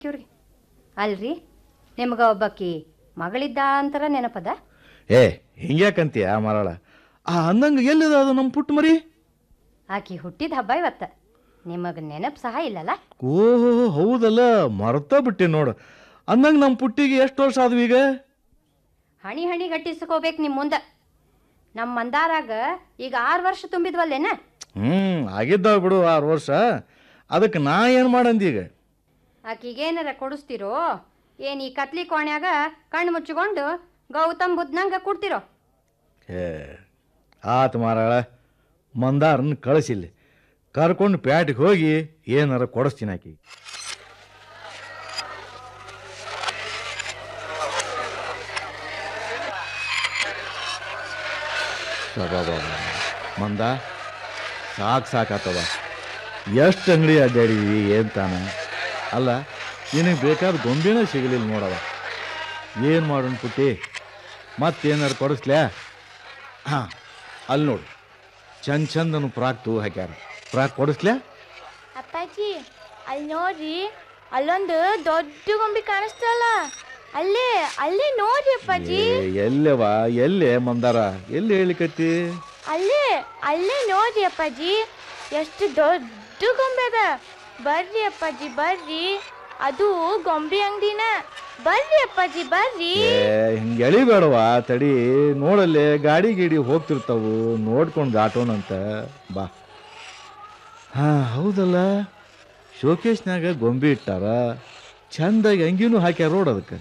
ಇವ್ರಿಗೆ ಅಲ್ರಿ ನಿಮ್ಗೆ ಒಬ್ಬಾಕಿ ಮಗಳಿದ್ದ ಅಂತರ ನೆನಪದ ಏ ಹಿಂಗ್ಯಾಕಂತೀಯ ಮರಳ ಆ ಅಂದಂಗ ಎಲ್ಲಿದ ಅದು ನಮ್ಮ ಪುಟ್ಟ ಮರಿ ಆಕಿ ಹುಟ್ಟಿದ ಹಬ್ಬ ಇವತ್ತ ನಿಮಗೆ ನೆನಪು ಸಹ ಇಲ್ಲಲ್ಲ ಓಹೋ ಹೌದಲ್ಲ ಮರ್ತ ಬಿಟ್ಟೆ ನೋಡು ಅಂದಂಗ ನಮ್ಮ ಪುಟ್ಟಿಗೆ ಎಷ್ಟು ವರ್ಷ ಆದ್ವು ಈಗ ಹಣಿ ಹಣಿ ಗಟ್ಟಿಸ್ಕೋಬೇಕು ನಿಮ್ಮ ಮುಂದೆ ನಮ್ಮ ಮಂದಾರಾಗ ಈಗ ಆರು ವರ್ಷ ತುಂಬಿದ್ವಲ್ಲೇನ ಹ್ಞೂ ಆಗಿದ್ದಾವ ಬಿಡು ಆರು ವರ್ಷ ಅದಕ್ಕೆ ನಾ ಏನು ಮಾಡಂದೀಗ ಆಕಿಗೇನಾರ ಕೊಡಿಸ್ತಿರೋ ಏನು ಈ ಕತ್ಲಿ ಕೋಣ್ಯಾಗ ಕಣ್ಣು ಮುಚ್ಚಿಕೊಂಡು ಗೌತಮ್ ಬುದ್ಧನಂಗ ಕೊಡ್ತಿರೋ ಏ ಆತು ಮಾರಾಳ ಮಂದಾರನ್ನ ಕಳಿಸಿಲ್ಲಿ ಕರ್ಕೊಂಡು ಪ್ಯಾಟಿಗೆ ಹೋಗಿ ಏನಾರ ಕೊಡಿಸ್ತೀನಿ ಆಕಿ ಮಂದ ಸಾಕು ಸಾಕಾತವ ಎಷ್ಟು ಅಂಗಡಿ ಅಡ್ಡಾಡಿದ್ವಿ ಏನ್ ತಾನ ಅಲ್ಲ ನಿನಗೆ ಬೇಕಾದ ಗೊಂಬಿನ ಸಿಗಲಿಲ್ಲ ನೋಡವ ಏನು ಮಾಡೋಣ ಪುಟ್ಟಿ ಮತ್ತೇನಾರು ಕೊಡಿಸ್ಲ್ಯಾ ಹಾಂ ಅಲ್ಲಿ ನೋಡು ಚಂದ ಚಂದನು ಫ್ರಾಕ್ ತೂ ಹಾಕ್ಯಾರ ಫ್ರಾಕ್ ಕೊಡಿಸ್ಲ್ಯಾ ಅಪ್ಪಾಜಿ ಅಲ್ಲಿ ನೋಡ್ರಿ ಅಲ್ಲೊಂದು ದೊಡ್ಡ ಗೊಂಬೆ ಕಾಣಿಸ್ತಲ್ಲ ಅಲ್ಲೇ ಅಲ್ಲೇ ನೋಡ್ರಿ ಅಪ್ಪಾಜಿ ಏ, ಎಲ್ಲವ ಎಲ್ಲೇ ಮಂದಾರ ಎಲ್ಲಿ ಹೇಳಿಕತ್ತಿ ಅಲ್ಲೇ ಅಲ್ಲೇ ನೋಡ್ರಿ ಅಪ್ಪಾಜಿ ಎಷ್ಟು ದೊಡ್ಡ ಗೊಂಬೆ ಅದ ಬರ್ರಿ ಅಪ್ಪಾಜಿ ಬರ್ರಿ ಅದು ಗೊಂಬೆ ಅಂಗಡಿನ ಬರ್ರಿ ಅಪ್ಪಾಜಿ ಬರ್ರಿ ಏ ಹಿಂಗೆ ಎಳಿಬೇಡವ ತಡಿ ನೋಡಲ್ಲೇ ಗಾಡಿ ಗೀಡಿ ಹೋಗ್ತಿರ್ತಾವು ನೋಡ್ಕೊಂಡು ದಾಟೋಣಂತ ಬಾ ಹಾ ಹೌದಲ್ಲ ಶೋಕೇಶ್ನಾಗ ಗೊಂಬೆ ಇಟ್ಟಾರ ಚಂದಾಗಿ ಅಂಗಿನೂ ಹಾಕ್ಯಾರ ರೋಡ್ ಅದಕ್ಕೆ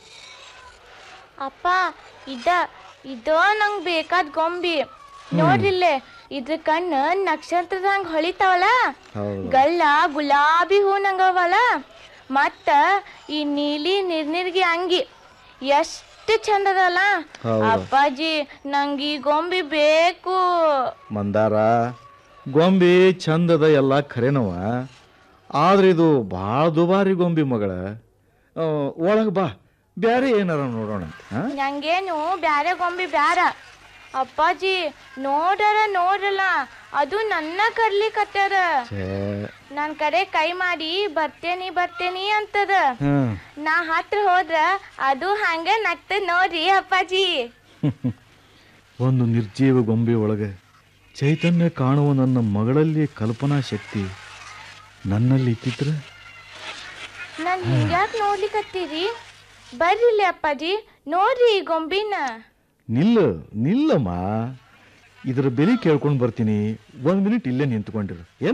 ಅಪ್ಪ ಇದ ಇದು ನಂಗೆ ಬೇಕಾದ ಗೊಂಬಿ ನೋಡ್ರಿಲ್ಲೇ ಇದ್ರ ಕಣ್ಣು ನಕ್ಷತ್ರದಂಗ ಹೊಳಿತಾವಲ್ಲ ಹೌದು ಗಲ್ಲ ಗುಲಾಬಿ ಹೂ ನಂಗವಲ್ಲ ಮತ್ತ ಈ ನೀಲಿ ನಿರ್ನಿರ್ಗಿ ಅಂಗಿ ಎಷ್ಟು ಚಂದದಲ್ಲ ಹೌದು. ಅಪ್ಪಾಜಿ ನಂಗೆ ಈ ಗೊಂಬಿ ಬೇಕು ಮಂದಾರ ಗೊಂಬಿ ಚಂದದ ಎಲ್ಲ ಖರೇನವ ಆದ್ರೆ ಇದು ಭಾಳ ದುಬಾರಿ ಗೊಂಬಿ ಮಗಳ ಒಳಗೆ ಬಾ ಬೇರೆ ಏನಾರ ನೋಡೋಣ ಹಾ ನಂಗೇನು ಬ್ಯಾರೆ ಗೊಂಬಿ ಬ್ಯಾರ ಅಪ್ಪಾಜಿ ನೋಡರ ನೋಡಲ್ಲ ಅದು ನನ್ನ ಕರ್ಲಿಕತ್ತಾರ ಛೇ ನನ್ ಕಡೆ ಕೈ ಮಾಡಿ ಬರ್ತೇನಿ ಬರ್ತೇನಿ ಅಂತದ ಹ್ಮ್ ನಾ ಹತ್ರ ಹೋದ್ರ ಅದು ಹಂಗ ನಗ್ತದ ನೋಡ್ರಿ ಅಪ್ಪಾಜಿ ಒಂದು ನಿರ್ಜೀವ ಗೊಂಬೆ ಒಳಗೆ ಚೈತನ್ಯ ಕಾಣುವ ನನ್ನ ಮಗಳಲ್ಲಿ ಕಲ್ಪನಾ ಶಕ್ತಿ ನನ್ನಲ್ಲಿ ಇತ್ತಿದ್ರೆ ನಾನ್ ಹಿಂಗ್ಯಾಕ್ ನೋಡ್ಲಿಕತ್ತೀರಿ ಬರ್ರಿಲಿ ಅಪ್ಪಾಜಿ ನೋಡ್ರಿ ಈ ಗೊಂಬಿನ ನಿಲ್ಲು ನಿಲ್ಲಮ್ಮ ಇದರ ಬೆಲೆ ಕೇಳ್ಕೊಂಡು ಬರ್ತೀನಿ ಒಂದು ಮಿನಿಟ್ ಇಲ್ಲೇ ನಿಂತ್ಕೊಂಡಿರು ಏನ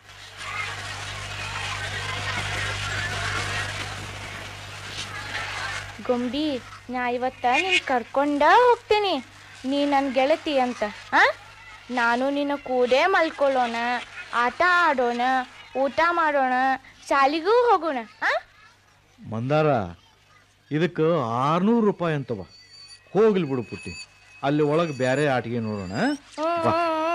ಗೊಂಬಿ ನಾ ಇವತ್ತ ನಿನ್ ಕರ್ಕೊಂಡ ಹೋಗ್ತೀನಿ ನೀ ನನ್ನ ಗೆಳತಿ ಅಂತ ಆ ನಾನು ನಿನ್ನ ಕೂಡೆ ಮಲ್ಕೊಳ್ಳೋಣ ಆಟ ಆಡೋಣ ಊಟ ಮಾಡೋಣ ಶಾಲಿಗೂ ಹೋಗೋಣ ಆ ಮಂದಾರ ಇದಕ್ಕೆ ಆರ್ನೂರು ರೂಪಾಯಿ ಅಂತವ ಹೋಗ್ಲಿ ಬಿಡು ಪುಟ್ಟಿ ಅಲ್ಲಿ ಒಳಗೆ ಬೇರೆ ಆಟಿಗೆ ನೋಡೋಣ ಬಾ.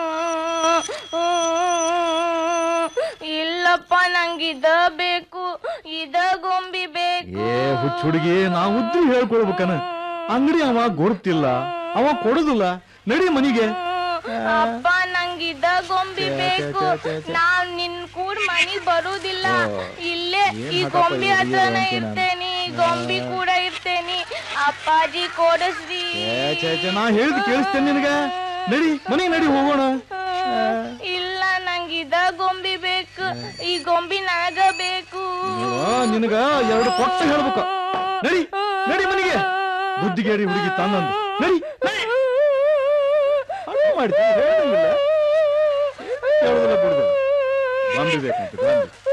ಇಲ್ಲಪ್ಪ ನಂಗೆ ಇದ ಬೇಕು ಇದ ಗೊಂಬಿ ಬೇಕು ಏ ಹುಚ್ಚ ಹುಡುಗಿ ನಾ ಉದ್ರಿ ಹೇಳ್ಕೊಳ್ಬೇಕನ ಅಂಗಡಿ ಅವ ಗೊತ್ತಿಲ್ಲ ಅವ ಕೊಡುದಿಲ್ಲ ನಡಿ ಮನಿಗೆ ಅಪ್ಪ ನಂಗೆ ಇದ ಗೊಂಬಿ ಬೇಕು ನಾವ್ ನಿನ್ ಕೂಡ ಮನಿಗ್ ಬರುದಿಲ್ಲ ಇಲ್ಲೇ ಈ ಗೊಂಬಿ ಹತ್ರನೇ ಇರ್ತೇನಿ ಈ ಗೊಂಬಿ ಕೂಡ ಇರ್ತೇನಿ ಅಪ್ಪಾಜಿ ಕೊಡಿಸ್ರಿ ಏ ಛೇ ಛೇ, ನಾ ಹೇಳಿದ್ ಕೇಳಿಸ್ತೇನೆ ನಿನಗೆ ನಡಿ ಮನೆಗೆ ನಡಿ ಹೋಗೋಣ ಇಲ್ಲ ನಂಗೆ ಇದ ಗೊಂಬಿ ಬೇಕು ಈ ಗೊಂಬಿ ನನಗ ಬೇಕು ಆ, ನಿನಗ ಎರಡು ಕೊಟ್ಟು ಹೇಳ್ಬೇಕು ನಡಿ ನಡಿ ಮನೆಗೆ ಬುದ್ಧಿಗೇಡಿ ಹುಡುಗಿ ತಂದಂದು ನಡಿ ನಡಿ ಹಣ್ಣು ಮಾಡ್ತೀನಿ ಹೇಳಂಗಿಲ್ಲ ಕೇಳೋದಿಲ್ಲ ಬಿಡುದಿಲ್ಲ ಗೊಂಬಿ ಬೇಕಂತ ಗೊಂಬಿ